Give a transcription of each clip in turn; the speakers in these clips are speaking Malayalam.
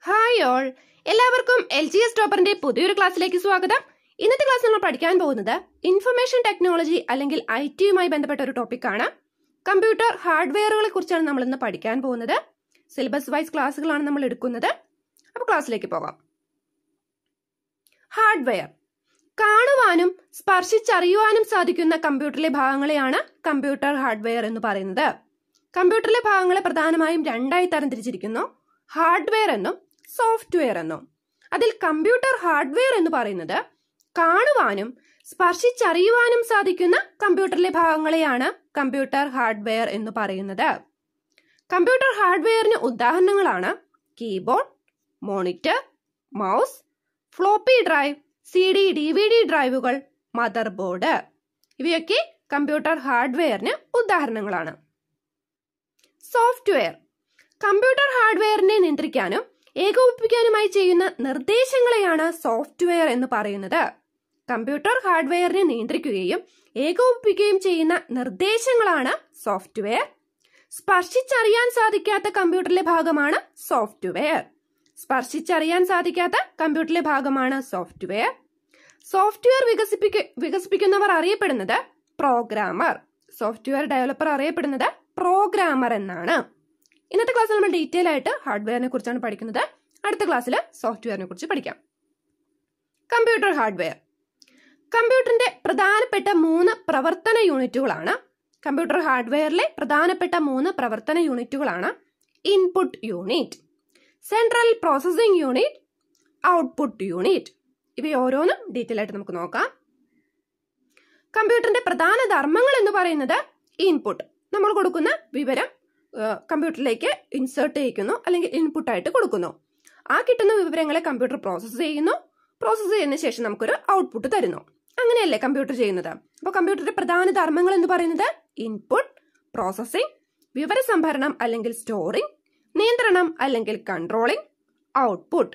ഹായ് ഓൾ എല്ലാവർക്കും എൽ ജി എസ് ടോപ്പറിന്റെ പുതിയൊരു ക്ലാസ്സിലേക്ക് സ്വാഗതം ഇന്നത്തെ ക്ലാസ് നമ്മൾ പഠിക്കാൻ പോകുന്നത് ഇൻഫർമേഷൻ ടെക്നോളജി അല്ലെങ്കിൽ ഐ ടിയുമായി ബന്ധപ്പെട്ട ഒരു ടോപ്പിക്കാണ് കമ്പ്യൂട്ടർ ഹാർഡ്വെയറുകളെ കുറിച്ചാണ് നമ്മൾ ഇന്ന് പഠിക്കാൻ പോകുന്നത് സിലബസ് വൈസ് ക്ലാസ്സുകളാണ് നമ്മൾ എടുക്കുന്നത് അപ്പോൾ ക്ലാസ്സിലേക്ക് പോകാം ഹാർഡ്വെയർ കാണുവാനും സ്പർശിച്ചറിയുവാനും സാധിക്കുന്ന കമ്പ്യൂട്ടറിലെ ഭാഗങ്ങളെയാണ് കമ്പ്യൂട്ടർ ഹാർഡ്വെയർ എന്ന് പറയുന്നത് കമ്പ്യൂട്ടറിലെ ഭാഗങ്ങളെ പ്രധാനമായും രണ്ടായി തരംതിരിച്ചിരിക്കുന്നു ഹാർഡ്വെയർ എന്നും സോഫ്റ്റ്വെയർ എന്നും അതിൽ കമ്പ്യൂട്ടർ ഹാർഡ്വെയർ എന്ന് പറയുന്നത് കാണുവാനും സ്പർശിച്ചറിയുവാനും സാധിക്കുന്ന കമ്പ്യൂട്ടറിലെ ഭാഗങ്ങളെയാണ് കമ്പ്യൂട്ടർ ഹാർഡ്വെയർ എന്ന് പറയുന്നത് കമ്പ്യൂട്ടർ ഹാർഡ്വെയറിന് ഉദാഹരണങ്ങളാണ് keyboard monitor mouse floppy drive C D D V D ഡ്രൈവുകൾ മദർ ബോർഡ് ഇവയൊക്കെ കമ്പ്യൂട്ടർ ഹാർഡ്വെയറിന് ഉദാഹരണങ്ങളാണ് സോഫ്റ്റ്വെയർ കമ്പ്യൂട്ടർ ഹാർഡ്വെയറിനെ നിയന്ത്രിക്കാനും ഏകോപിപ്പിക്കാനുമായി ചെയ്യുന്ന നിർദ്ദേശങ്ങളെയാണ് സോഫ്റ്റ്വെയർ എന്ന് പറയുന്നത് കമ്പ്യൂട്ടർ ഹാർഡ്വെയറിനെ നിയന്ത്രിക്കുകയും ഏകോപിപ്പിക്കുകയും ചെയ്യുന്ന നിർദ്ദേശങ്ങളാണ് സോഫ്റ്റ്വെയർ സ്പർശിച്ചറിയാൻ സാധിക്കാത്ത കമ്പ്യൂട്ടറിലെ ഭാഗമാണ് സോഫ്റ്റ്വെയർ സ്പർശിച്ചറിയാൻ സാധിക്കാത്ത കമ്പ്യൂട്ടറിലെ ഭാഗമാണ് സോഫ്റ്റ്വെയർ സോഫ്റ്റ്വെയർ വികസിപ്പിക്ക വികസിപ്പിക്കുന്നവർ അറിയപ്പെടുന്നത് പ്രോഗ്രാമർ സോഫ്റ്റ്വെയർ ഡെവലപ്പർ അറിയപ്പെടുന്നത് പ്രോഗ്രാമർ എന്നാണ് ഇന്നത്തെ ക്ലാസ്സിൽ നമ്മൾ ഡീറ്റെയിൽ ആയിട്ട് ഹാർഡ്വെയറിനെ കുറിച്ചാണ് പഠിക്കുന്നത് അടുത്ത ക്ലാസ്സിൽ സോഫ്റ്റ്വെയറിനെ കുറിച്ച് പഠിക്കാം കമ്പ്യൂട്ടർ ഹാർഡ്വെയർ കമ്പ്യൂട്ടറിന്റെ പ്രധാനപ്പെട്ട മൂന്ന് പ്രവർത്തന യൂണിറ്റുകളാണ് കമ്പ്യൂട്ടർ ഹാർഡ്വെയറിലെ പ്രധാനപ്പെട്ട മൂന്ന് പ്രവർത്തന യൂണിറ്റുകളാണ് input unit central processing unit output unit ഇവ ഓരോന്നും ഡീറ്റെയിൽ ആയിട്ട് നമുക്ക് നോക്കാം കമ്പ്യൂട്ടറിന്റെ പ്രധാന ധർമ്മങ്ങൾ എന്ന് പറയുന്നത് ഇൻപുട്ട് നമ്മൾ കൊടുക്കുന്ന വിവരം കമ്പ്യൂട്ടറിലേക്ക് ഇൻസേർട്ട് ചെയ്യിക്കുന്നു അല്ലെങ്കിൽ ഇൻപുട്ട് ആയിട്ട് കൊടുക്കുന്നു ആ കിട്ടുന്ന വിവരങ്ങളെ കമ്പ്യൂട്ടർ പ്രോസസ്സ് ചെയ്യുന്നു പ്രോസസ്സ് ചെയ്യുന്ന ശേഷം നമുക്കൊരു ഔട്ട്പുട്ട് തരുന്നു അങ്ങനെയല്ലേ കമ്പ്യൂട്ടർ ചെയ്യുന്നത് അപ്പോൾ കമ്പ്യൂട്ടറിന്റെ പ്രധാന ധർമ്മങ്ങൾ എന്ന് പറയുന്നത് ഇൻപുട്ട് പ്രോസസ്സിംഗ് വിവരസംഭരണം അല്ലെങ്കിൽ സ്റ്റോറിംഗ് നിയന്ത്രണം അല്ലെങ്കിൽ കൺട്രോളിംഗ് ഔട്ട്പുട്ട്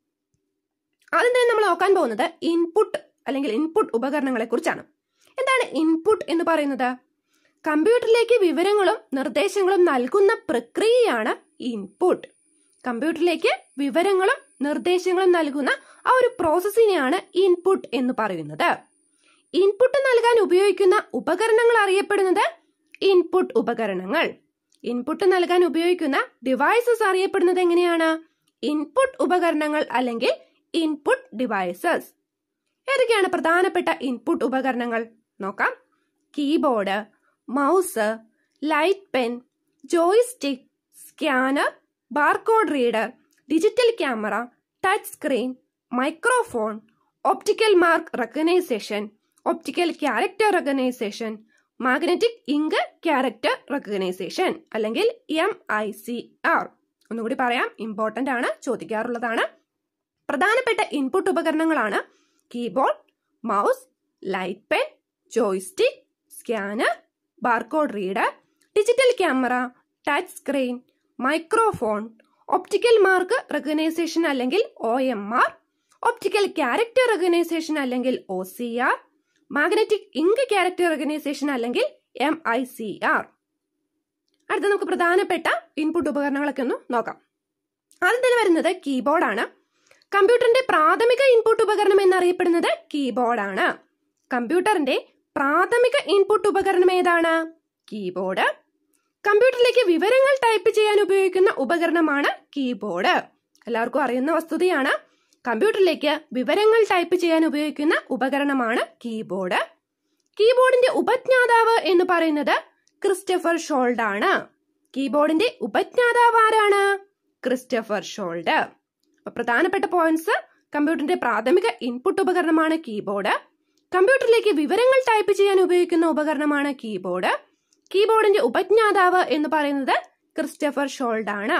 ആദ്യം തന്നെ നമ്മൾ നോക്കാൻ പോകുന്നത് ഇൻപുട്ട് അല്ലെങ്കിൽ ഇൻപുട്ട് ഉപകരണങ്ങളെ കുറിച്ചാണ് എന്താണ് ഇൻപുട്ട് എന്ന് പറയുന്നത് കമ്പ്യൂട്ടറിലേക്ക് വിവരങ്ങളും നിർദ്ദേശങ്ങളും നൽകുന്ന പ്രക്രിയയാണ് ഇൻപുട്ട് കമ്പ്യൂട്ടറിലേക്ക് വിവരങ്ങളും നിർദ്ദേശങ്ങളും നൽകുന്ന ആ ഒരു പ്രോസസ്സിനെയാണ് ഇൻപുട്ട് എന്ന് പറയുന്നത് ഇൻപുട്ട് നൽകാൻ ഉപയോഗിക്കുന്ന ഉപകരണങ്ങൾ അറിയപ്പെടുന്നത് ഇൻപുട്ട് ഉപകരണങ്ങൾ ഇൻപുട്ട് നൽകാൻ ഉപയോഗിക്കുന്ന ഡിവൈസസ് അറിയപ്പെടുന്നത് എങ്ങനെയാണ് ഇൻപുട്ട് ഉപകരണങ്ങൾ അല്ലെങ്കിൽ ഇൻപുട്ട് ഡിവൈസസ് ഏതൊക്കെയാണ് പ്രധാനപ്പെട്ട ഇൻപുട്ട് ഉപകരണങ്ങൾ നോക്കാം keyboard mouse light pen joystick scanner barcode reader digital camera touch screen microphone optical mark recognition optical character recognition magnetic ink character recognition അല്ലെങ്കിൽ എം ഐ സി ആർ ഒന്നുകൂടി പറയാം ഇമ്പോർട്ടന്റ് ആണ് ചോദിക്കാറുള്ളതാണ് പ്രധാനപ്പെട്ട ഇൻപുട്ട് ഉപകരണങ്ങളാണ് keyboard mouse light pen joystick scanner barcode reader digital camera touch screen microphone optical mark recognition അല്ലെങ്കിൽ O M R optical character recognition അല്ലെങ്കിൽ O C R magnetic ink character recognition അല്ലെങ്കിൽ എം ഐ സി ആർ അടുത്ത നമുക്ക് പ്രധാനപ്പെട്ട ഇൻപുട്ട് ഉപകരണങ്ങളൊക്കെ ഒന്ന് നോക്കാം ആദ്യം തന്നെ വരുന്നത് കീബോർഡാണ് കമ്പ്യൂട്ടറിന്റെ പ്രാഥമിക ഇൻപുട്ട് ഉപകരണം എന്നറിയപ്പെടുന്നത് കീബോർഡാണ് കമ്പ്യൂട്ടറിന്റെ പ്രാഥമിക ഇൻപുട്ട് ഉപകരണം ഏതാണ് കീബോർഡ് കമ്പ്യൂട്ടറിലേക്ക് വിവരങ്ങൾ ടൈപ്പ് ചെയ്യാൻ ഉപയോഗിക്കുന്ന ഉപകരണമാണ് കീബോർഡ് എല്ലാവർക്കും അറിയുന്ന വസ്തുതയാണ് കമ്പ്യൂട്ടറിലേക്ക് വിവരങ്ങൾ ടൈപ്പ് ചെയ്യാൻ ഉപയോഗിക്കുന്ന ഉപകരണമാണ് കീബോർഡ് കീബോർഡിന്റെ ഉപജ്ഞാതാവ് എന്ന് പറയുന്നത് ക്രിസ്റ്റഫർ ഷോൾഡ് ആണ് കീബോർഡിന്റെ ഉപജ്ഞാതാവ് ആരാണ് ക്രിസ്റ്റഫർ ഷോൾഡ് പ്രധാനപ്പെട്ട പോയിന്റ്സ് കമ്പ്യൂട്ടറിന്റെ പ്രാഥമിക ഇൻപുട്ട് ഉപകരണമാണ് കീബോർഡ് കമ്പ്യൂട്ടറിലേക്ക് വിവരങ്ങൾ ടൈപ്പ് ചെയ്യാൻ ഉപയോഗിക്കുന്ന ഉപകരണമാണ് കീബോർഡ് കീബോർഡിന്റെ ഉപജ്ഞാതാവ് എന്ന് പറയുന്നത് ക്രിസ്റ്റഫർ ഷോൾഡ് ആണ്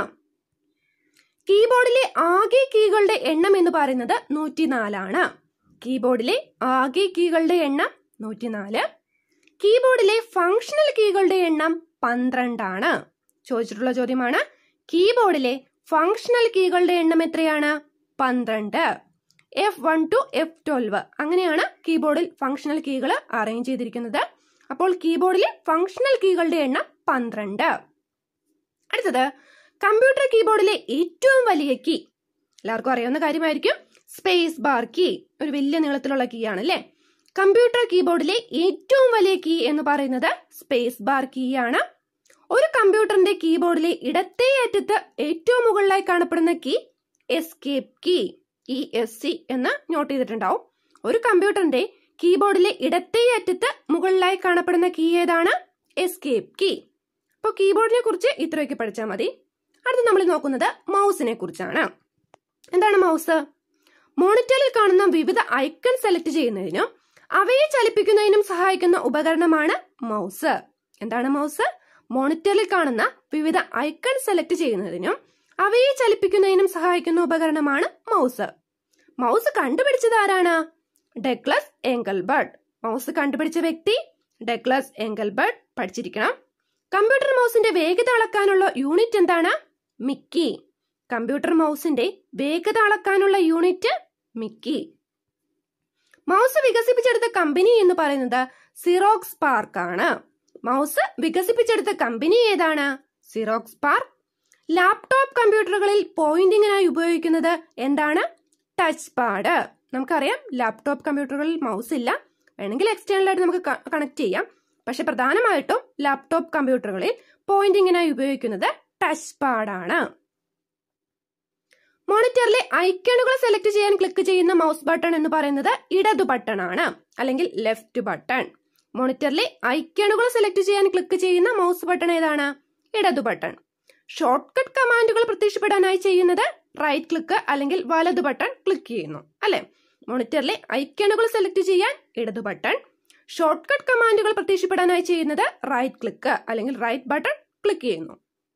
കീബോർഡിലെ ആകെ കീകളുടെ എണ്ണം എന്ന് പറയുന്നത് നൂറ്റിനാലാണ് കീബോർഡിലെ ആകെ കീകളുടെ എണ്ണം നൂറ്റിനാല് കീബോർഡിലെ ഫങ്ഷണൽ കീകളുടെ എണ്ണം പന്ത്രണ്ടാണ് ചോദിച്ചിട്ടുള്ള ചോദ്യമാണ് കീബോർഡിലെ ഫങ്ഷണൽ കീകളുടെ എണ്ണം എത്രയാണ് പന്ത്രണ്ട് F one two F twelve അങ്ങനെയാണ് കീബോർഡിൽ ഫങ്ഷണൽ കീകൾ അറേഞ്ച് ചെയ്തിരിക്കുന്നത് അപ്പോൾ കീബോർഡിലെ ഫങ്ഷണൽ കീകളുടെ എണ്ണം പന്ത്രണ്ട് അടുത്തത് കമ്പ്യൂട്ടർ കീബോർഡിലെ ഏറ്റവും വലിയ കീ എല്ലാവർക്കും അറിയാവുന്ന കാര്യമായിരിക്കും സ്പേസ് ബാർ കീ ഒരു വലിയ നീളത്തിലുള്ള കീ ആണ് അല്ലേ കമ്പ്യൂട്ടർ കീബോർഡിലെ ഏറ്റവും വലിയ കീ എന്ന് പറയുന്നത് സ്പേസ് ബാർ കീ ആണ് ഒരു കമ്പ്യൂട്ടറിന്റെ കീബോർഡിലെ ഇടത്തേ അറ്റത്ത് ഏറ്റവും മുകളിലായി കാണപ്പെടുന്ന key escape key E S C എന്ന് നോട്ട് ചെയ്തിട്ടുണ്ടാവും ഒരു കമ്പ്യൂട്ടറിന്റെ കീബോർഡിലെ ഇടത്തേ അറ്റത്ത് മുകളിലായി കാണപ്പെടുന്ന കീ ഏതാണ് എസ്കേപ്പ് കീ അപ്പോൾ കീബോർഡിനെ കുറിച്ച് ഇത്രയൊക്കെ പഠിച്ചാൽ മതി അടുത്ത് നമ്മൾ നോക്കുന്നത് മൗസിനെ കുറിച്ചാണ് എന്താണ് മൗസ് മോണിറ്ററിൽ കാണുന്ന വിവിധ ഐക്കൺ സെലക്ട് ചെയ്യുന്നതിനും അവയെ ചലിപ്പിക്കുന്നതിനും സഹായിക്കുന്ന ഉപകരണമാണ് മൗസ് എന്താണ് മൗസ് മോണിറ്ററിൽ കാണുന്ന വിവിധ ഐക്കൺ സെലക്ട് ചെയ്യുന്നതിനും അവയെ ചലിപ്പിക്കുന്നതിനും സഹായിക്കുന്ന ഉപകരണമാണ് മൗസ് മൗസ് കണ്ടുപിടിച്ചത് ആരാണ് ഡെക്ലസ് എങ്കൽബർട്ട് മൗസ് കണ്ടുപിടിച്ച വ്യക്തി ഡെക്ലസ് എങ്കൽബർട്ട് പഠിച്ചിരിക്കണം കമ്പ്യൂട്ടർ മൗസിന്റെ വേഗത അളക്കാനുള്ള യൂണിറ്റ് എന്താണ് മിക്കി കമ്പ്യൂട്ടർ മൗസിന്റെ വേഗത അളക്കാനുള്ള യൂണിറ്റ് മിക്കി മൗസ് വികസിപ്പിച്ചെടുത്ത കമ്പനി എന്ന് പറയുന്നത് സിറോക്സ് പാർക്ക് ആണ് മൗസ് വികസിപ്പിച്ചെടുത്ത കമ്പനി ഏതാണ് സിറോക്സ് പാർക്ക് ലാപ്ടോപ്പ് കമ്പ്യൂട്ടറുകളിൽ പോയിന്റിങ്ങിനായി ഉപയോഗിക്കുന്നത് എന്താണ് ടച്ച് പാഡ് നമുക്കറിയാം ലാപ്ടോപ്പ് കമ്പ്യൂട്ടറുകളിൽ മൗസ് ഇല്ല വേണമെങ്കിൽ എക്സ്റ്റേണൽ ആയിട്ട് നമുക്ക് കണക്ട് ചെയ്യാം പക്ഷെ പ്രധാനമായിട്ടും ലാപ്ടോപ്പ് കമ്പ്യൂട്ടറുകളിൽ പോയിന്റിങ്ങിനായി ഉപയോഗിക്കുന്നത് ടച്ച് പാഡാണ് മോണിറ്ററിലെ ഐക്കണുകൾ സെലക്ട് ചെയ്യാൻ ക്ലിക്ക് ചെയ്യുന്ന മൗസ് ബട്ടൺ എന്ന് പറയുന്നത് ഇടതു ബട്ടൺ ആണ് അല്ലെങ്കിൽ ലെഫ്റ്റ് ബട്ടൺ മോണിറ്ററിലെ ഐക്കണുകൾ സെലക്ട് ചെയ്യാൻ ക്ലിക്ക് ചെയ്യുന്ന മൗസ് ബട്ടൺ ഏതാണ് ഇടതു ബട്ടൺ ഷോർട്ട് കട്ട് കമാൻഡുകൾ പ്രത്യക്ഷപ്പെടാനായി ചെയ്യുന്നത് റൈറ്റ് ക്ലിക്ക് അല്ലെങ്കിൽ വലതു ബട്ടൺ ക്ലിക്ക് ചെയ്യുന്നു അല്ലെ മോണിറ്ററിലെ ഐക്കണുകൾ സെലക്ട് ചെയ്യാൻ ഇടതു ബട്ടൺ ഷോർട്ട് കട്ട് കമാൻഡുകൾ പ്രത്യക്ഷപ്പെടാനായി ചെയ്യുന്നത് റൈറ്റ് ക്ലിക്ക് അല്ലെങ്കിൽ റൈറ്റ് ബട്ടൺ ക്ലിക്ക് ചെയ്യുന്നു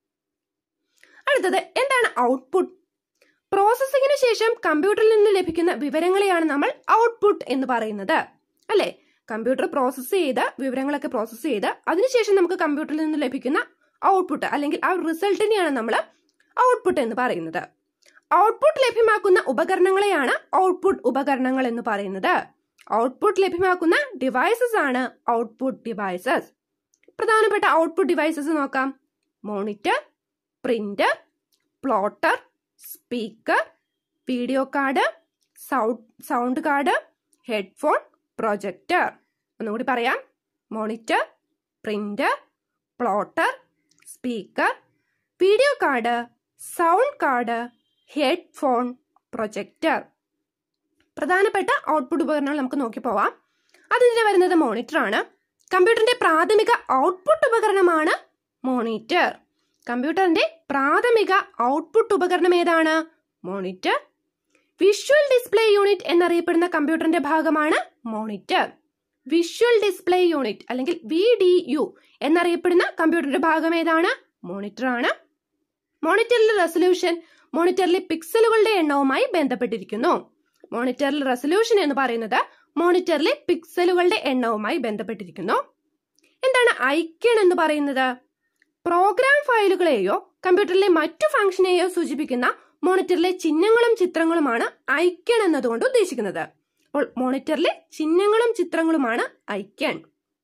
അടുത്തത് എന്താണ് ഔട്ട്പുട്ട് പ്രോസസ്സിങ്ങിന് ശേഷം കമ്പ്യൂട്ടറിൽ നിന്ന് ലഭിക്കുന്ന വിവരങ്ങളെയാണ് നമ്മൾ ഔട്ട്പുട്ട് എന്ന് പറയുന്നത് അല്ലെ കമ്പ്യൂട്ടർ പ്രോസസ്സ് ചെയ്ത് വിവരങ്ങളൊക്കെ പ്രോസസ്സ് ചെയ്ത് അതിനുശേഷം നമുക്ക് കമ്പ്യൂട്ടറിൽ നിന്ന് ലഭിക്കുന്ന ഔട്ട്പുട്ട് അല്ലെങ്കിൽ ആ റിസൾട്ടിനെയാണ് നമ്മൾ ഔട്ട്പുട്ട് എന്ന് പറയുന്നത് ഔട്ട്പുട്ട് ലഭ്യമാക്കുന്ന ഉപകരണങ്ങളെയാണ് ഔട്ട്പുട്ട് ഉപകരണങ്ങൾ എന്ന് പറയുന്നത് ഔട്ട്പുട്ട് ലഭ്യമാക്കുന്ന ഡിവൈസസ് ആണ് ഔട്ട്പുട്ട് ഡിവൈസസ് പ്രധാനപ്പെട്ട ഔട്ട്പുട്ട് ഡിവൈസസ് നോക്കാം monitor printer plotter speaker video card sound card headphone projector ഒന്നുകൂടി പറയാം monitor printer plotter speaker video card sound card headphone projector പ്രധാനപ്പെട്ട ഔട്ട്പുട്ട് ഉപകരണങ്ങൾ നമുക്ക് നോക്കി പോവാം അതിന് വരുന്നത് മോണിറ്റർ ആണ് കമ്പ്യൂട്ടറിന്റെ പ്രാഥമിക ഔട്ട്പുട്ട് ഉപകരണമാണ് മോണിറ്റർ കമ്പ്യൂട്ടറിന്റെ പ്രാഥമിക ഔട്ട്പുട്ട് ഉപകരണം ഏതാണ് മോണിറ്റർ വിഷ്വൽ ഡിസ്പ്ലേ യൂണിറ്റ് എന്നറിയപ്പെടുന്ന കമ്പ്യൂട്ടറിന്റെ ഭാഗമാണ് മോണിറ്റർ വിഷ്വൽ ഡിസ്പ്ലേ യൂണിറ്റ് അല്ലെങ്കിൽ വി ഡി യു എന്നറിയപ്പെടുന്ന കമ്പ്യൂട്ടറിന്റെ ഭാഗം ഏതാണ് മോണിറ്റർ ആണ് മോണിറ്ററിലെ റെസൊല്യൂഷൻ മോണിറ്ററിലെ പിക്സലുകളുടെ എണ്ണവുമായി ബന്ധപ്പെട്ടിരിക്കുന്നു മോണിറ്ററിലെ റെസൊല്യൂഷൻ എന്ന് പറയുന്നത് മോണിറ്ററിലെ പിക്സലുകളുടെ എണ്ണവുമായി ബന്ധപ്പെട്ടിരിക്കുന്നു എന്താണ് ഐക്യൺ എന്ന് പറയുന്നത് പ്രോഗ്രാം ഫയലുകളെയോ കമ്പ്യൂട്ടറിലെ മറ്റു ഫംഗ്ഷനെയോ സൂചിപ്പിക്കുന്ന മോണിറ്ററിലെ ചിഹ്നങ്ങളും ചിത്രങ്ങളുമാണ് ഐക്യൺ എന്നതുകൊണ്ട് ഉദ്ദേശിക്കുന്നത് അപ്പോൾ മോണിറ്ററിലെ ചിഹ്നങ്ങളും ചിത്രങ്ങളുമാണ് icon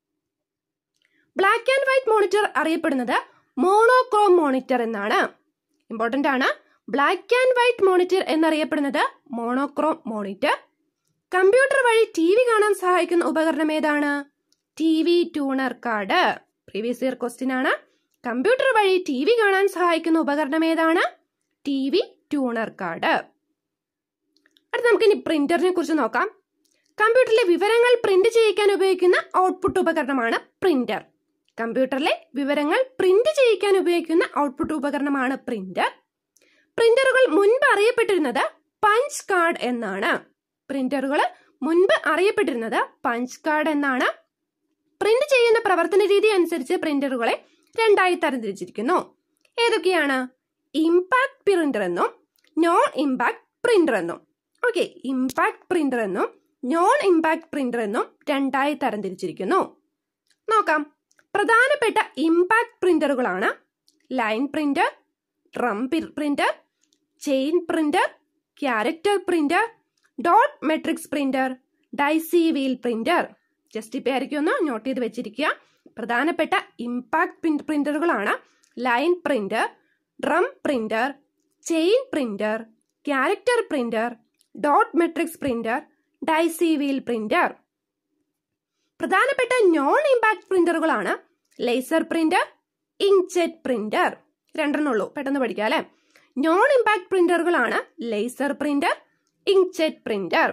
black and white monitor അറിയപ്പെടുന്നത് മോണോക്രോം മോണിറ്റർ എന്നാണ് ഇമ്പോർട്ടന്റ് ആണ് ബ്ലാക്ക് ആൻഡ് വൈറ്റ് മോണിറ്റർ എന്നറിയപ്പെടുന്നത് മോണോക്രോം മോണിറ്റർ കമ്പ്യൂട്ടർ വഴി ടി വി കാണാൻ സഹായിക്കുന്ന ഉപകരണം ഏതാണ് T V tuner card previous year question ആണ് കമ്പ്യൂട്ടർ വഴി ടി വി കാണാൻ സഹായിക്കുന്ന ഉപകരണം ഏതാണ് ടി വി ട്യൂണർ കാർഡ് അടുത്ത നമുക്ക് ഇനി പ്രിന്ററിനെ കുറിച്ച് നോക്കാം കമ്പ്യൂട്ടറിലെ വിവരങ്ങൾ പ്രിന്റ് ചെയ്യിക്കാൻ ഉപയോഗിക്കുന്ന ഔട്ട്പുട്ട് ഉപകരണമാണ് പ്രിന്റർ കമ്പ്യൂട്ടറിലെ വിവരങ്ങൾ പ്രിന്റ് ചെയ്യിക്കാൻ ഉപയോഗിക്കുന്ന ഔട്ട്പുട്ട് ഉപകരണമാണ് പ്രിന്റർ പ്രിന്ററുകൾ മുൻപ് അറിയപ്പെട്ടിരുന്നത് പഞ്ച് കാർഡ് എന്നാണ് പ്രിന്ററുകൾ മുൻപ് അറിയപ്പെട്ടിരുന്നത് പഞ്ച് കാർഡ് എന്നാണ് പ്രിന്റ് ചെയ്യുന്ന പ്രവർത്തന രീതി അനുസരിച്ച് പ്രിന്ററുകളെ രണ്ടായി തരംതിരിച്ചിരിക്കുന്നു ഏതൊക്കെയാണ് ഇമ്പാക്ട് പ്രിന്റർ എന്നും നോൺ ഇമ്പാക്ട് പ്രിന്റർ എന്നും ഓക്കെ ഇമ്പാക്ട് പ്രിന്റർ എന്നും നോൺ ഇമ്പാക്ട് പ്രിന്റർ എന്നും രണ്ടായി തരംതിരിച്ചിരിക്കുന്നു നോക്കാം പ്രധാനപ്പെട്ട ഇമ്പാക്ട് പ്രിന്ററുകളാണ് line printer drum printer chain printer character printer dot matrix printer daisy wheel printer just ഇപ്പം ആയിരിക്കും ഒന്ന് നോട്ട് ചെയ്ത് വെച്ചിരിക്കുക പ്രധാനപ്പെട്ട ഇമ്പാക്ട് പ്രിന്ററുകളാണ് line printer drum printer chain printer character printer dot matrix printer daisy wheel printer പ്രധാനപ്പെട്ട നോൺ ഇമ്പാക്ട് പ്രിന്ററുകളാണ് ലേസർ പ്രിന്റർ ഇങ്ക്ജെറ്റ് പ്രിന്റർ രണ്ടെണ്ണുള്ളൂ പെട്ടെന്ന് പഠിക്കാം അല്ലെ നോൺ ഇമ്പാക്ട് പ്രിന്ററുകളാണ് ലേസർ പ്രിന്റർ ഇങ്ക്ജെറ്റ് പ്രിന്റർ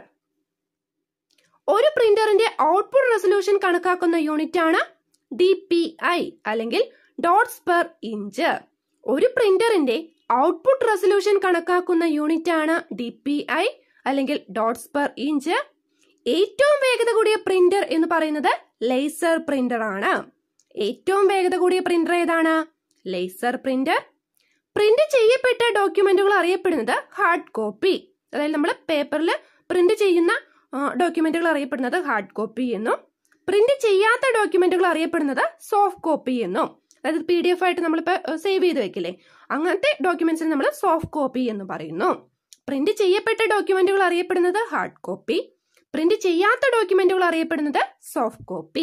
ഒരു പ്രിന്ററിന്റെ ഔട്ട്പുട്ട് റെസൊല്യൂഷൻ കണക്കാക്കുന്ന യൂണിറ്റ് ആണ് ഡി പി ഐ അല്ലെങ്കിൽ ഡോട്ട്സ് പെർ ഇഞ്ച് ഒരു പ്രിന്ററിന്റെ ഔട്ട്പുട്ട് റെസൊല്യൂഷൻ കണക്കാക്കുന്ന യൂണിറ്റ് ആണ് ഡി പി ഐ അല്ലെങ്കിൽ ഡോട്ട്സ് പെർ ഇഞ്ച് ഏറ്റവും വേഗത കൂടിയ പ്രിന്റർ എന്ന് പറയുന്നത് ലേസർ പ്രിന്റർ ആണ് ഏറ്റവും വേഗത കൂടിയ പ്രിന്റർ ഏതാണ് ലേസർ പ്രിന്റർ പ്രിന്റ് ചെയ്യപ്പെട്ട ഡോക്യുമെന്റുകൾ അറിയപ്പെടുന്നത് ഹാർഡ് കോപ്പി അതായത് നമ്മൾ പേപ്പറിൽ പ്രിന്റ് ചെയ്യുന്ന ഡോക്യുമെന്റുകൾ അറിയപ്പെടുന്നത് ഹാർഡ് കോപ്പി എന്നും പ്രിന്റ് ചെയ്യാത്ത ഡോക്യുമെന്റുകൾ അറിയപ്പെടുന്നത് സോഫ്റ്റ് കോപ്പി എന്നും അതായത് പി ഡി എഫ് ആയിട്ട് നമ്മളിപ്പോൾ സേവ് ചെയ്ത് വെക്കില്ലേ അങ്ങനത്തെ ഡോക്യുമെന്റ്സിന് നമ്മൾ സോഫ്റ്റ് കോപ്പി എന്ന് പറയുന്നു പ്രിന്റ് ചെയ്യപ്പെട്ട ഡോക്യുമെന്റുകൾ അറിയപ്പെടുന്നത് ഹാർഡ് കോപ്പി പ്രിന്റ് ചെയ്യാത്ത ഡോക്യുമെന്റുകൾ അറിയപ്പെടുന്നത് സോഫ്റ്റ് കോപ്പി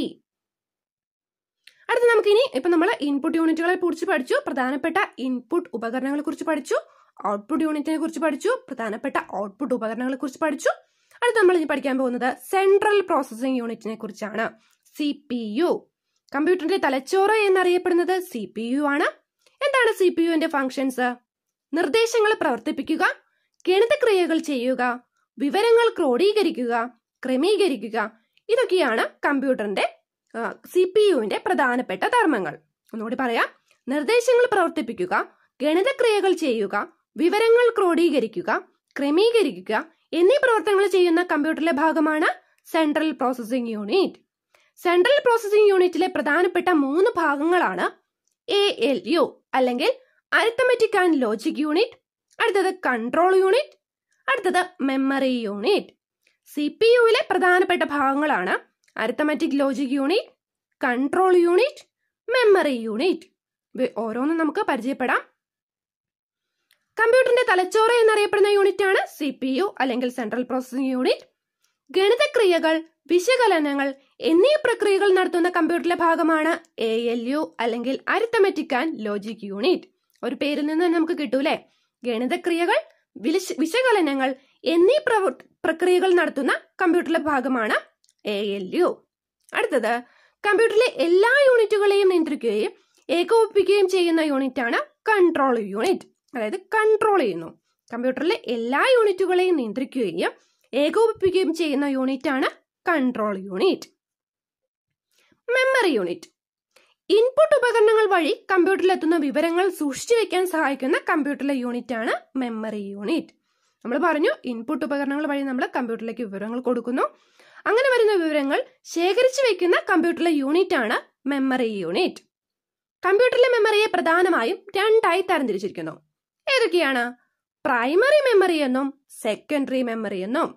അടുത്ത നമുക്ക് ഇനി ഇപ്പൊ നമ്മൾ ഇൻപുട്ട് യൂണിറ്റുകളെ കുറിച്ച് പഠിച്ചു പ്രധാനപ്പെട്ട ഇൻപുട്ട് ഉപകരണങ്ങളെ കുറിച്ച് പഠിച്ചു ഔട്ട്പുട്ട് യൂണിറ്റിനെ കുറിച്ച് പഠിച്ചു പ്രധാനപ്പെട്ട ഔട്ട്പുട്ട് ഉപകരണങ്ങളെ കുറിച്ച് പഠിച്ചു അടുത്ത നമ്മൾ ഇനി പഠിക്കാൻ പോകുന്നത് സെൻട്രൽ പ്രോസസ്സിംഗ് യൂണിറ്റിനെ കുറിച്ചാണ് സി പി യു കമ്പ്യൂട്ടറിന്റെ തലച്ചോറ് എന്നറിയപ്പെടുന്നത് സി പി യു ആണ് എന്താണ് സി പി യുവിന്റെ ഫങ്ഷൻസ് നിർദ്ദേശങ്ങൾ പ്രവർത്തിപ്പിക്കുക ഗണിതക്രിയകൾ ചെയ്യുക വിവരങ്ങൾ ക്രോഡീകരിക്കുക ക്രമീകരിക്കുക ഇതൊക്കെയാണ് കമ്പ്യൂട്ടറിന്റെ സി പി യുവിന്റെ പ്രധാനപ്പെട്ട ധർമ്മങ്ങൾ ഒന്നുകൂടി പറയാം നിർദ്ദേശങ്ങൾ പ്രവർത്തിപ്പിക്കുക ഗണിതക്രിയകൾ ചെയ്യുക വിവരങ്ങൾ ക്രോഡീകരിക്കുക ക്രമീകരിക്കുക എന്നീ പ്രവർത്തനങ്ങൾ ചെയ്യുന്ന കമ്പ്യൂട്ടറിലെ ഭാഗമാണ് central processing unit central processing യൂണിറ്റിലെ പ്രധാനപ്പെട്ട മൂന്ന് ഭാഗങ്ങളാണ് എ എൽ യു അല്ലെങ്കിൽ അരിത്തമെറ്റിക് ആൻഡ് ലോജിക് യൂണിറ്റ് അടുത്തത് കൺട്രോൾ യൂണിറ്റ് അടുത്തത് മെമ്മറി യൂണിറ്റ് സി പി യുവിലെ പ്രധാനപ്പെട്ട ഭാഗങ്ങളാണ് arithmetic logic unit control unit memory unit ഇവ ഓരോന്നും നമുക്ക് പരിചയപ്പെടാം കമ്പ്യൂട്ടറിന്റെ തലച്ചോറ് എന്നറിയപ്പെടുന്ന യൂണിറ്റ് ആണ് സി പി യു അല്ലെങ്കിൽ സെൻട്രൽ പ്രോസസ്സിംഗ് യൂണിറ്റ് ഗണിതക്രിയകൾ വിശകലനങ്ങൾ എന്നീ പ്രക്രിയകൾ നടത്തുന്ന കമ്പ്യൂട്ടറിലെ ഭാഗമാണ് എ എൽ യു അല്ലെങ്കിൽ അരിത്തമെറ്റിക് ആൻഡ് ലോജിക് യൂണിറ്റ് ഒരു പേരിൽ നിന്ന് നമുക്ക് കിട്ടൂലേ ഗണിതക്രിയകൾ വിശകലനങ്ങൾ എന്നീ പ്രക്രിയകൾ നടത്തുന്ന കമ്പ്യൂട്ടറിലെ ഭാഗമാണ് എ എൽ യു അടുത്തത് കമ്പ്യൂട്ടറിലെ എല്ലാ യൂണിറ്റുകളെയും നിയന്ത്രിക്കുകയും ഏകോപിപ്പിക്കുകയും ചെയ്യുന്ന യൂണിറ്റ് ആണ് കൺട്രോൾ യൂണിറ്റ് അതായത് കൺട്രോൾ ചെയ്യുന്നു കമ്പ്യൂട്ടറിലെ എല്ലാ യൂണിറ്റുകളെയും നിയന്ത്രിക്കുകയും ഏകോപിപ്പിക്കുകയും ചെയ്യുന്ന യൂണിറ്റ് ആണ് control unit memory unit input ഉപകരണങ്ങൾ വഴി കമ്പ്യൂട്ടറിൽ എത്തുന്ന വിവരങ്ങൾ സൂക്ഷിച്ചു വെക്കാൻ സഹായിക്കുന്ന കമ്പ്യൂട്ടറിലെ യൂണിറ്റ് ആണ് മെമ്മറി യൂണിറ്റ് നമ്മൾ പറഞ്ഞു ഇൻപുട്ട് ഉപകരണങ്ങൾ വഴി നമ്മൾ കമ്പ്യൂട്ടറിലേക്ക് വിവരങ്ങൾ കൊടുക്കുന്നു അങ്ങനെ വരുന്ന വിവരങ്ങൾ ശേഖരിച്ചു വെക്കുന്ന കമ്പ്യൂട്ടറിലെ യൂണിറ്റ് ആണ് മെമ്മറി യൂണിറ്റ് കമ്പ്യൂട്ടറിലെ മെമ്മറിയെ പ്രധാനമായും രണ്ടായി തരംതിരിച്ചിരിക്കുന്നു ഏതൊക്കെയാണ് പ്രൈമറി മെമ്മറി എന്നും സെക്കൻഡറി മെമ്മറി എന്നും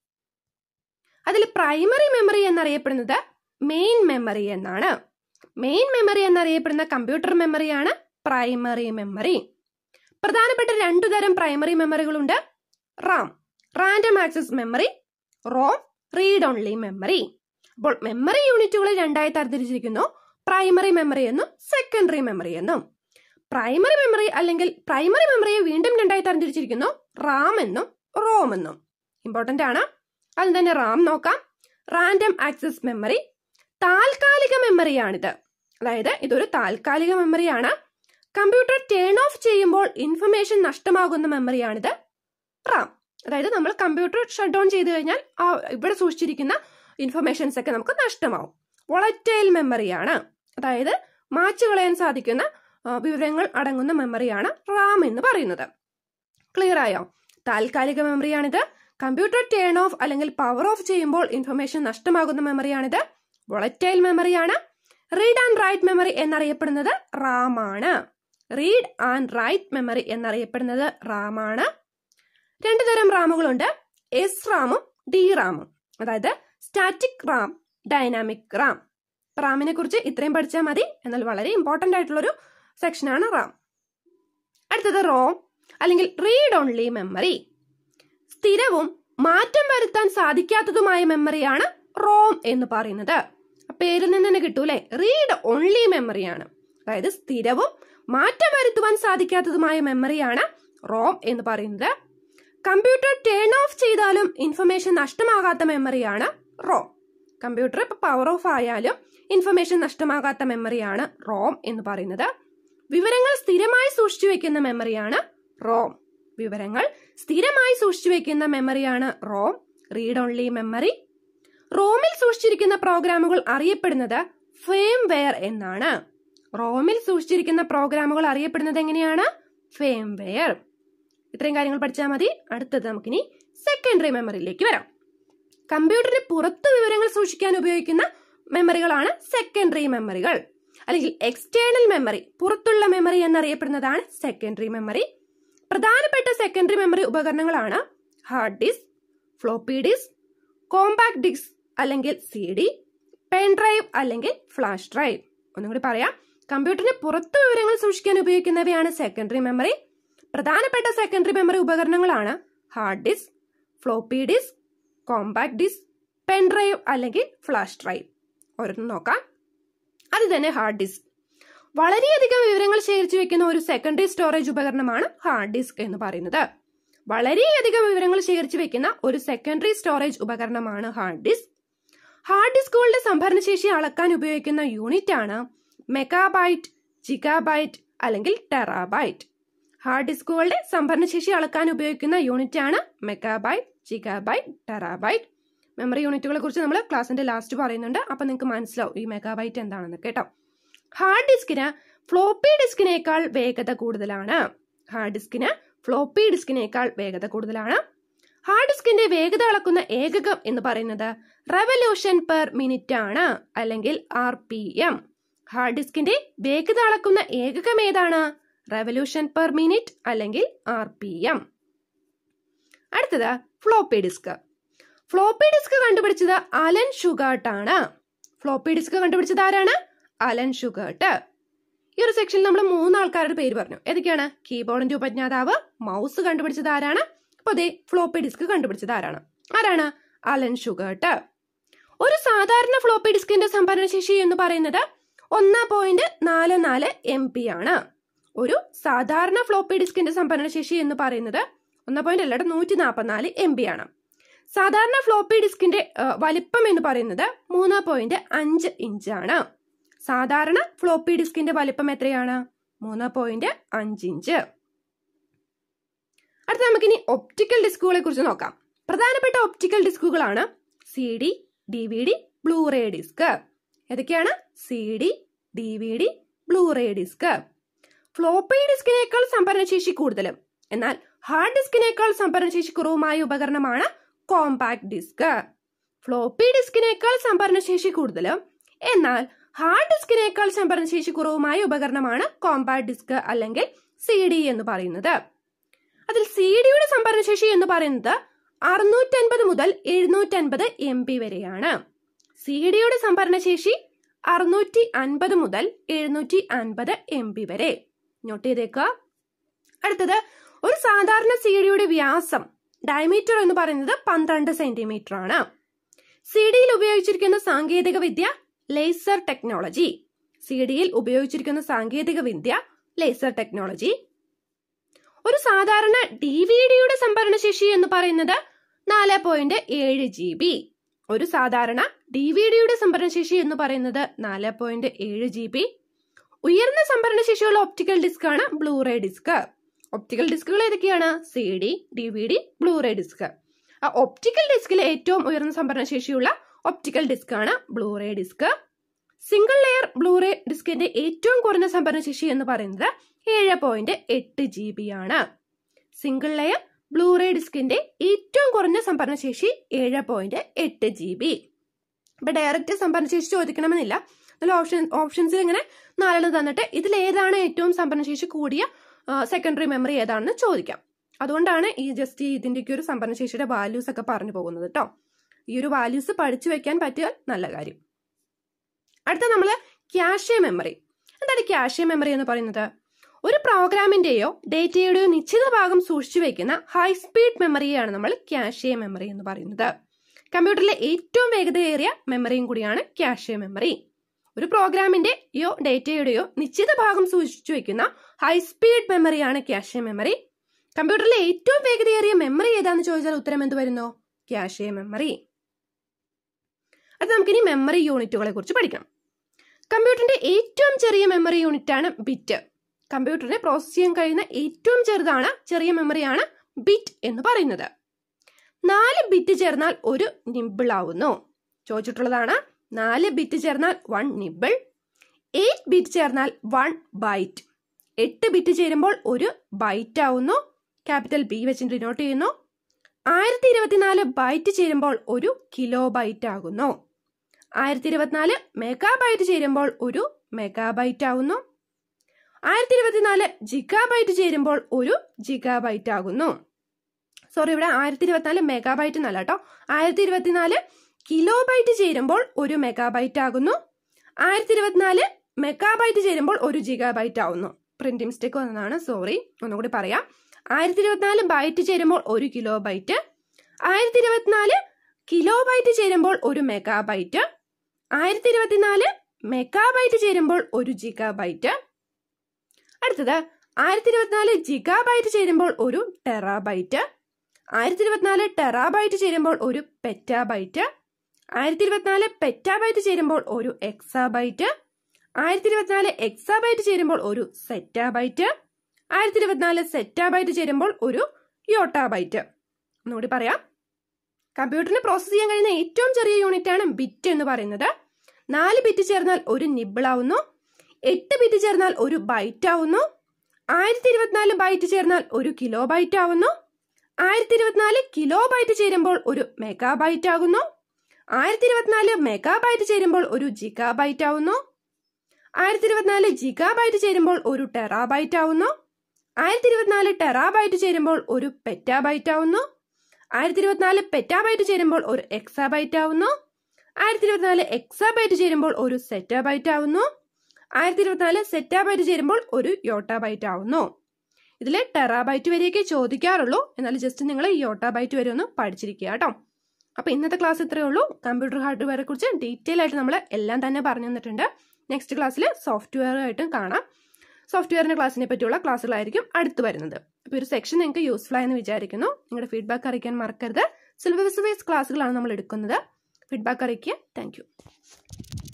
അതിൽ പ്രൈമറി മെമ്മറി എന്നറിയപ്പെടുന്നത് മെയിൻ മെമ്മറി എന്നാണ് മെയിൻ മെമ്മറി എന്നറിയപ്പെടുന്ന കമ്പ്യൂട്ടർ മെമ്മറിയാണ് പ്രൈമറി മെമ്മറി പ്രധാനപ്പെട്ട രണ്ടു തരം പ്രൈമറി മെമ്മറികളുണ്ട് RAM random access memory ROM read only memory അപ്പോൾ മെമ്മറി യൂണിറ്റുകളെ രണ്ടായി തരംതിരിച്ചിരിക്കുന്നു പ്രൈമറി മെമ്മറി എന്നും സെക്കൻഡറി മെമ്മറി എന്നും പ്രൈമറി മെമ്മറി അല്ലെങ്കിൽ പ്രൈമറി മെമ്മറിയെ വീണ്ടും രണ്ടായി തരംതിരിച്ചിരിക്കുന്നു റാം എന്നും റോം എന്നും ഇമ്പോർട്ടന്റ് ആണ് അതിന് തന്നെ റാം നോക്കാം റാൻഡം ആക്സസ് മെമ്മറി താൽക്കാലിക മെമ്മറിയാണിത് അതായത് ഇതൊരു താൽക്കാലിക മെമ്മറിയാണ് കമ്പ്യൂട്ടർ ടേൺ ഓഫ് ചെയ്യുമ്പോൾ ഇൻഫർമേഷൻ നഷ്ടമാകുന്ന മെമ്മറിയാണിത് റാം അതായത് നമ്മൾ കമ്പ്യൂട്ടർ ഷട്ട് ഡൗൺ ചെയ്ത് കഴിഞ്ഞാൽ ആ ഇവിടെ സൂക്ഷിച്ചിരിക്കുന്ന ഇൻഫർമേഷൻസ് ഒക്കെ നമുക്ക് നഷ്ടമാവും വൊളറ്റൈൽ മെമ്മറിയാണ് അതായത് മാച്ചു കളയാൻ സാധിക്കുന്ന വിവരങ്ങൾ അടങ്ങുന്ന മെമ്മറിയാണ് റാം എന്ന് പറയുന്നത് ക്ലിയർ ആയോ താൽക്കാലിക മെമ്മറിയാണിത് കമ്പ്യൂട്ടർ ടേൺ ഓഫ് അല്ലെങ്കിൽ പവർ ഓഫ് ചെയ്യുമ്പോൾ ഇൻഫർമേഷൻ നഷ്ടമാകുന്ന മെമ്മറിയാണിത് വൊളറ്റൈൽ മെമ്മറിയാണ് റീഡ് ആൻഡ് റൈറ്റ് മെമ്മറി എന്നറിയപ്പെടുന്നത് റാം ആണ് റീഡ് ആൻഡ് റൈറ്റ് മെമ്മറി എന്നറിയപ്പെടുന്നത് റാം ആണ് രണ്ടു തരം റാമുകളുണ്ട് എസ് റാമും ഡി റാമും അതായത് സ്റ്റാറ്റിക് റാം ഡൈനാമിക് റാം റാമിനെ കുറിച്ച് ഇത്രയും പഠിച്ചാൽ മതി എന്നാൽ വളരെ ഇമ്പോർട്ടന്റ് ആയിട്ടുള്ളൊരു സെക്ഷനാണ് റാം അടുത്തത് റോം അല്ലെങ്കിൽ റീഡ് ഓൺലി മെമ്മറി സ്ഥിരവും മാറ്റം വരുത്താൻ സാധിക്കാത്തതുമായ മെമ്മറിയാണ് റോം എന്ന് പറയുന്നത് പേരിൽ നിന്ന് തന്നെ കിട്ടൂലേ റീഡ് ഓൺലി മെമ്മറിയാണ് അതായത് സ്ഥിരവും മാറ്റം വരുത്തുവാൻ സാധിക്കാത്തതുമായ മെമ്മറിയാണ് റോം എന്ന് പറയുന്നത് കമ്പ്യൂട്ടർ ടേൺ ഓഫ് ചെയ്താലും ഇൻഫർമേഷൻ നഷ്ടമാകാത്ത മെമ്മറിയാണ് റോം കമ്പ്യൂട്ടർ ഇപ്പൊ പവർ ഓഫ് ആയാലും ഇൻഫർമേഷൻ നഷ്ടമാകാത്ത മെമ്മറിയാണ് റോം എന്ന് പറയുന്നത് വിവരങ്ങൾ സ്ഥിരമായി സൂക്ഷിച്ചു വെക്കുന്ന മെമ്മറിയാണ് റോം വിവരങ്ങൾ സ്ഥിരമായി സൂക്ഷിച്ചു വെക്കുന്ന മെമ്മറിയാണ് റോം റീഡ് ഓൺലി മെമ്മറി റോമിൽ സൂക്ഷിച്ചിരിക്കുന്ന പ്രോഗ്രാമുകൾ അറിയപ്പെടുന്നത് ഫേം വെയർ എന്നാണ് റോമിൽ സൂക്ഷിച്ചിരിക്കുന്ന പ്രോഗ്രാമുകൾ അറിയപ്പെടുന്നത് എങ്ങനെയാണ് ഫേം വെയർ ഇത്രയും കാര്യങ്ങൾ പഠിച്ചാൽ മതി അടുത്തത് നമുക്കിനി സെക്കൻഡറി മെമ്മറിയിലേക്ക് വരാം കമ്പ്യൂട്ടറിന് പുറത്ത് വിവരങ്ങൾ സൂക്ഷിക്കാൻ ഉപയോഗിക്കുന്ന മെമ്മറികളാണ് സെക്കൻഡറി മെമ്മറികൾ അല്ലെങ്കിൽ എക്സ്റ്റേണൽ മെമ്മറി പുറത്തുള്ള മെമ്മറി എന്നറിയപ്പെടുന്നതാണ് സെക്കൻഡറി മെമ്മറി പ്രധാനപ്പെട്ട സെക്കൻഡറി മെമ്മറി ഉപകരണങ്ങളാണ് hard disk floppy disk compact disk അല്ലെങ്കിൽ സി ഡി പെൻ ഡ്രൈവ് അല്ലെങ്കിൽ ഫ്ലാഷ് ഡ്രൈവ് ഒന്നും കൂടി പറയാം കമ്പ്യൂട്ടറിന് പുറത്ത് വിവരങ്ങൾ സൂക്ഷിക്കാൻ ഉപയോഗിക്കുന്നവയാണ് സെക്കൻഡറി മെമ്മറി പ്രധാനപ്പെട്ട സെക്കൻഡറി മെമ്മറി ഉപകരണങ്ങളാണ് hard disk floppy disk compact disk pen drive അല്ലെങ്കിൽ ഫ്ലാഷ് ഡ്രൈവ് ഓരോന്നും നോക്കാം അത് തന്നെ ഹാർഡ് ഡിസ്ക് വളരെയധികം വിവരങ്ങൾ ശേഖരിച്ചു വെക്കുന്ന ഒരു സെക്കൻഡറി സ്റ്റോറേജ് ഉപകരണമാണ് ഹാർഡ് ഡിസ്ക് എന്ന് പറയുന്നത് വളരെയധികം വിവരങ്ങൾ ശേഖരിച്ചു വെക്കുന്ന ഒരു സെക്കൻഡറി സ്റ്റോറേജ് ഉപകരണമാണ് ഹാർഡ് ഡിസ്ക് ഹാർഡ് ഡിസ്കുകളുടെ സംഭരണശേഷി അളക്കാൻ ഉപയോഗിക്കുന്ന യൂണിറ്റ് ആണ് മെഗാബൈറ്റ് ജിഗാബൈറ്റ് അല്ലെങ്കിൽ ടെറാബൈറ്റ് ഹാർഡ് ഡിസ്കുകളുടെ സംഭരണശേഷി അളക്കാൻ ഉപയോഗിക്കുന്ന യൂണിറ്റ് ആണ് മെഗാബൈറ്റ് ജിഗാബൈറ്റ് ടെറാബൈറ്റ് മെമ്മറി യൂണിറ്റുകളെ കുറിച്ച് നമ്മൾ ക്ലാസിന്റെ ലാസ്റ്റ് പറയുന്നുണ്ട് അപ്പൊ നിങ്ങൾക്ക് മനസ്സിലാവും ഈ മെഗാബൈറ്റ് എന്താണെന്ന് കേട്ടോ ഹാർഡ് ഡിസ്കിന് ഫ്ലോപ്പി ഡിസ്കിനേക്കാൾ വേഗത കൂടുതലാണ് ഹാർഡ് ഡിസ്കിന് ഫ്ലോപ്പി ഡിസ്കിനേക്കാൾ വേഗത കൂടുതലാണ് ഹാർഡ് ഡിസ്കിന്റെ വേഗത അളക്കുന്ന ഏകകം എന്ന് പറയുന്നത് റെവല്യൂഷൻ പെർ മിനിറ്റ് ആണ് അല്ലെങ്കിൽ ആർ പി എം ഹാർഡ് ഡിസ്കിന്റെ വേഗത അളക്കുന്ന ഏകകം ഏതാണ് റെവല്യൂഷൻ പെർ മിനിറ്റ് അല്ലെങ്കിൽ ആർ പി എം അടുത്തത് ഫ്ലോപ്പി ഡിസ്ക് ഫ്ലോപ്പി ഡിസ്ക് കണ്ടുപിടിച്ചത് അലൻ ഷുഗാർട്ട് ആണ് ഫ്ലോപ്പി ഡിസ്ക് കണ്ടുപിടിച്ചത് ആരാണ് അലൻ ഷുഗാർട്ട് ഈ ഒരു സെക്ഷനിൽ നമ്മൾ മൂന്ന് ആൾക്കാരുടെ പേര് പറഞ്ഞു ഏതൊക്കെയാണ് കീബോർഡിന്റെ ഉപജ്ഞാതാവ് മൗസ് കണ്ടുപിടിച്ചത് ആരാണ് അപ്പൊ അതെ ഫ്ലോപ്പി ഡിസ്ക് കണ്ടുപിടിച്ചത് ആരാണ് ആരാണ് അലൻ ഷുഗാർട്ട് ഒരു സാധാരണ ഫ്ലോപ്പി ഡിസ്കിന്റെ സംഭരണശേഷി എന്ന് പറയുന്നത് ഒന്ന് പോയിന്റ് നാല് നാല് എം പി ആണ് ഒരു സാധാരണ ഫ്ലോപ്പി ഡിസ്കിന്റെ സംഭരണശേഷി എന്ന് പറയുന്നത് ഒന്ന് പോയിന്റ് അല്ലാതെ നൂറ്റി നാൽപ്പത്തിനാല് എം ബി ആണ് സാധാരണ ഫ്ലോപ്പി ഡിസ്കിന്റെ ഏഹ്, വലിപ്പം എന്ന് പറയുന്നത് മൂന്ന് പോയിന്റ് അഞ്ച് ഇഞ്ച് ആണ് സാധാരണ ഫ്ലോപ്പി ഡിസ്കിന്റെ വലിപ്പം എത്രയാണ് മൂന്ന് പോയിന്റ് അഞ്ച് ഇഞ്ച് അടുത്ത നമുക്കിനി ഒപ്റ്റിക്കൽ ഡിസ്കുകളെ കുറിച്ച് നോക്കാം പ്രധാനപ്പെട്ട ഒപ്റ്റിക്കൽ ഡിസ്കുകളാണ് C D D V D Blu-ray disk ഏതൊക്കെയാണ് C D D V D Blu-ray disk floppy ഡിസ്കിനേക്കാൾ സംഭരണശേഷി കൂടുതലും എന്നാൽ ഹാർഡ് ഡിസ്കിനേക്കാൾ സംഭരണശേഷി കുറവുമായ ഉപകരണമാണ് കോമ്പാക്ട് ഡിസ്ക് ഫ്ലോപ്പി ഡിസ്കിനേക്കാൾ സംഭരണശേഷി കൂടുതലും എന്നാൽ ഹാർഡ് ഡിസ്കിനേക്കാൾ സംഭരണശേഷി കുറവുമായ ഉപകരണമാണ് കോമ്പാക്ട് ഡിസ്ക് അല്ലെങ്കിൽ സി ഡി എന്ന് പറയുന്നത് അതിൽ സി ഡിയുടെ സംഭരണശേഷി എന്ന് പറയുന്നത് അറുന്നൂറ്റൻപത് മുതൽ എഴുന്നൂറ്റൻപത് എം ബി വരെയാണ് സി ഡിയുടെ സംഭരണശേഷി അറുന്നൂറ്റി അൻപത് മുതൽ എഴുന്നൂറ്റി അൻപത് എം ബി വരെ നോട്ട് ചെയ്തേക്കുക അടുത്തത് ഒരു സാധാരണ സി ഡിയുടെ വ്യാസം ഡയമീറ്റർ എന്ന് പറയുന്നത് പന്ത്രണ്ട് സെന്റിമീറ്റർ ആണ് സി ഡിയിൽ ഉപയോഗിച്ചിരിക്കുന്ന സാങ്കേതിക വിദ്യ ലേസർ ടെക്നോളജി സി ഡിയിൽ ഉപയോഗിച്ചിരിക്കുന്ന സാങ്കേതിക വിദ്യ ലേസർ ടെക്നോളജി ഒരു സാധാരണ ഡി വി ഡിയുടെ സംഭരണശേഷി എന്ന് പറയുന്നത് നാല് പോയിന്റ് ഏഴ് ജി ബി ഒരു സാധാരണ ഡി വി ഡിയുടെ സംഭരണശേഷി എന്ന് പറയുന്നത് നാല് പോയിന്റ് ഏഴ് ജി ബി ഉയർന്ന സംഭരണശേഷിയുള്ള ഒപ്റ്റിക്കൽ ഡിസ്ക് ആണ് ബ്ലൂറേ ഡിസ്ക് ഒപ്റ്റിക്കൽ ഡിസ്കുകൾ ഏതൊക്കെയാണ് C D D V D Blu-ray disk ആ ഒപ്റ്റിക്കൽ ഡിസ്കിൽ ഏറ്റവും ഉയർന്ന സംഭരണശേഷിയുള്ള ഒപ്റ്റിക്കൽ ഡിസ്ക് ആണ് Blu-ray disk single layer Blu-ray ഡിസ്കിന്റെ ഏറ്റവും കുറഞ്ഞ സംഭരണശേഷി എന്ന് പറയുന്നത് ഏഴ് പോയിന്റ് എട്ട് ജി ബി ആണ് സിംഗിൾ ലെയർ ബ്ലൂറേ ഡിസ്കിന്റെ ഏറ്റവും കുറഞ്ഞ സംഭരണശേഷി ഏഴ് പോയിന്റ് എട്ട് ജി ബി ഇപ്പൊ ഡയറക്റ്റ് സംഭരണശേഷി ചോദിക്കണമെന്നില്ല അതിൽ ഓപ്ഷൻ ഓപ്ഷൻസിൽ ഇങ്ങനെ നാലെണ്ണം തന്നിട്ട് ഇതിൽ ഏതാണ് ഏറ്റവും സംഭരണശേഷി കൂടിയ സെക്കൻഡറി മെമ്മറി ഏതാണെന്ന് ചോദിക്കാം അതുകൊണ്ടാണ് ഈ ജസ്റ്റ് ഇതിന്റെയൊക്കെ ഒരു സംഭരണശേഷിയുടെ വാല്യൂസ് ഒക്കെ പറഞ്ഞു പോകുന്നത് കേട്ടോ ഈ ഒരു വാല്യൂസ് പഠിച്ചു വെക്കാൻ പറ്റിയാൽ നല്ല കാര്യം അടുത്ത നമ്മൾ ക്യാഷെ മെമ്മറി എന്താണ് ക്യാഷെ മെമ്മറി എന്ന് പറയുന്നത് ഒരു പ്രോഗ്രാമിന്റെയോ ഡേറ്റയുടെയോ നിശ്ചിത ഭാഗം സൂക്ഷിച്ചു വെക്കുന്ന ഹൈ സ്പീഡ് മെമ്മറിയാണ് നമ്മൾ ക്യാഷെ മെമ്മറി എന്ന് പറയുന്നത് കമ്പ്യൂട്ടറിലെ ഏറ്റവും വേഗതയേറിയ മെമ്മറിയും കൂടിയാണ് ക്യാഷെ മെമ്മറി ഒരു പ്രോഗ്രാമിന്റെയോ ഡേറ്റയുടെയോ നിശ്ചിത ഭാഗം സൂക്ഷിച്ചു വെക്കുന്ന ഹൈ സ്പീഡ് മെമ്മറിയാണ് ക്യാഷെ മെമ്മറി കമ്പ്യൂട്ടറിലെ ഏറ്റവും വേഗതയേറിയ മെമ്മറി ഏതാന്ന് ചോദിച്ചാൽ ഉത്തരം എന്ത് വരുന്നു ക്യാഷെ മെമ്മറി അത് നമുക്കിനി മെമ്മറി യൂണിറ്റുകളെ കുറിച്ച് പഠിക്കണം കമ്പ്യൂട്ടറിന്റെ ഏറ്റവും ചെറിയ മെമ്മറി യൂണിറ്റ് ആണ് ബിറ്റ് കമ്പ്യൂട്ടറിനെ പ്രോസസ് ചെയ്യാൻ കഴിയുന്ന ഏറ്റവും ചെറുതാണ് ചെറിയ മെമ്മറിയാണ് ബിറ്റ് എന്ന് പറയുന്നത് നാല് ബിറ്റ് ചേർന്നാൽ ഒരു നിബിൾ ആവുന്നു ചോദിച്ചിട്ടുള്ളതാണ് നാല് ബിറ്റ് ചേർന്നാൽ വൺ നിബിൾ എയ്റ്റ് ബിറ്റ് ചേർന്നാൽ വൺ ബൈറ്റ് എട്ട് ബിറ്റ് ചേരുമ്പോൾ ഒരു ബൈറ്റ് ആവുന്നു ക്യാപിറ്റൽ ബി വെച്ച് ഡിനോട്ട് ചെയ്യുന്നു ആയിരത്തി ഇരുപത്തിനാല് ബൈറ്റ് ചേരുമ്പോൾ ഒരു കിലോ ബൈറ്റ് ആകുന്നു ആയിരത്തി ഇരുപത്തിനാല് മെഗാബൈറ്റ് ചേരുമ്പോൾ ഒരു മെഗാബൈറ്റ് ആവുന്നു ആയിരത്തി ഇരുപത്തിനാല് ജിഗാബൈറ്റ് ചേരുമ്പോൾ ഒരു ജിഗാബൈറ്റ് ആകുന്നു സോറി ഇവിടെ ആയിരത്തി ഇരുപത്തിനാല് മെഗാബൈറ്റ് എന്നല്ല കേട്ടോ ആയിരത്തി ഇരുപത്തിനാല് കിലോ ബൈറ്റ് ചേരുമ്പോൾ ഒരു മെഗാബൈറ്റ് ആകുന്നു ആയിരത്തി ഇരുപത്തിനാല് മെഗാബൈറ്റ് ചേരുമ്പോൾ ഒരു ജിഗാബൈറ്റ് ആവുന്നു പ്രിന്റിംഗ് മിസ്റ്റേക്ക് വന്നതാണ് സോറി ഒന്നുകൂടി പറയാം ആയിരത്തി ഇരുപത്തിനാല് ബൈറ്റ് ചേരുമ്പോൾ ഒരു കിലോ ബൈറ്റ് ആയിരത്തി ഇരുപത്തിനാല് കിലോ ബൈറ്റ് ചേരുമ്പോൾ ഒരു മെഗാബൈറ്റ് ആയിരത്തി ഇരുപത്തിനാല് മെഗാബൈറ്റ് ചേരുമ്പോൾ ഒരു ജിഗാബൈറ്റ് അടുത്തത് ആയിരത്തി ഇരുപത്തിനാല് ജിഗാബൈറ്റ് ചേരുമ്പോൾ ഒരു ടെറാബൈറ്റ് ആയിരത്തി ഇരുപത്തിനാല് ടെറാബൈറ്റ് ചേരുമ്പോൾ ഒരു പെറ്റാബൈറ്റ് ആയിരത്തി ഇരുപത്തിനാല് പെറ്റാബൈറ്റ് ചേരുമ്പോൾ ഒരു എക്സാബൈറ്റ് ആയിരത്തി ഇരുപത്തിനാല് എക്സാബൈറ്റ് ചേരുമ്പോൾ ഒരു സെറ്റാബൈറ്റ് ആയിരത്തി ഇരുപത്തിനാല് സെറ്റാബൈറ്റ് ചേരുമ്പോൾ ഒരു യോട്ടാബൈറ്റ് ഒന്നുകൂടി പറയാം കമ്പ്യൂട്ടറിന് പ്രോസസ് ചെയ്യാൻ കഴിയുന്ന ഏറ്റവും ചെറിയ യൂണിറ്റ് ആണ് ബിറ്റ് എന്ന് പറയുന്നത് നാല് ബിറ്റ് ചേർന്നാൽ ഒരു നിബിൾ ആവുന്നു എട്ട് ബിറ്റ് ചേർന്നാൽ ഒരു ബൈറ്റ് ആവുന്നു ആയിരത്തി ഇരുപത്തിനാല് ബൈറ്റ് ചേർന്നാൽ ഒരു കിലോ ബൈറ്റ് ആവുന്നു ആയിരത്തി ഇരുപത്തിനാല് കിലോ ബൈറ്റ് ചേരുമ്പോൾ ഒരു മെഗാബൈറ്റ് ആകുന്നു ആയിരത്തി ഇരുപത്തിനാല് മെഗാബൈറ്റ് ചേരുമ്പോൾ ഒരു ജിഗാബൈറ്റ് ആവുന്നു ആയിരത്തി ഇരുപത്തിനാല് ജിഗാബൈറ്റ് ചേരുമ്പോൾ ഒരു ടെറാബൈറ്റ് ആവുന്നു ആയിരത്തി ഇരുപത്തിനാല് ടെറാബൈറ്റ് ചേരുമ്പോൾ ഒരു പെറ്റാബൈറ്റ് ആവുന്നു ആയിരത്തി ഇരുപത്തിനാല് പെറ്റാബൈറ്റ് ചേരുമ്പോൾ ഒരു എക്സാബൈറ്റ് ആവുന്നു ആയിരത്തി ഇരുപത്തിനാല് എക്സാബൈറ്റ് ചേരുമ്പോൾ ഒരു സെറ്റാബൈറ്റ് ആവുന്നു ആയിരത്തി ഇരുപത്തിനാല് സെറ്റാബൈറ്റ് ചേരുമ്പോൾ ഒരു യോട്ടാബൈറ്റ് ആവുന്നു ഇതിൽ ടെറാബൈറ്റ് വരെയൊക്കെ ചോദിക്കാറുള്ളൂ എന്നാൽ ജസ്റ്റ് നിങ്ങൾ ഈ യോട്ടാബൈറ്റ് വരെ ഒന്ന് പഠിച്ചിരിക്കുക കേട്ടോ അപ്പോൾ ഇന്നത്തെ ക്ലാസ് ഇത്രയേ ഉള്ളൂ കമ്പ്യൂട്ടർ ഹാർഡ്വെയറെ കുറിച്ച് ഡീറ്റെയിൽ ആയിട്ട് നമ്മൾ എല്ലാം തന്നെ പറഞ്ഞു തന്നിട്ടുണ്ട് നെക്സ്റ്റ് ക്ലാസ്സിൽ സോഫ്റ്റ്വെയർ ആയിട്ടും കാണാം സോഫ്റ്റ്വെയറിന്റെ ക്ലാസ്സിനെ പറ്റിയുള്ള ക്ലാസ്സുകളായിരിക്കും അടുത്ത് വരുന്നത് അപ്പോൾ ഒരു സെക്ഷൻ നിങ്ങൾക്ക് യൂസ്ഫുൾ ആയെന്ന് വിചാരിക്കുന്നു നിങ്ങളുടെ ഫീഡ്ബാക്ക് അറിയിക്കാൻ മറക്കരുത് സിലബസ് വൈസ് ക്ലാസ്സുകളാണ് നമ്മൾ എടുക്കുന്നത് ഫീഡ്ബാക്ക് അറിയിക്കുക താങ്ക്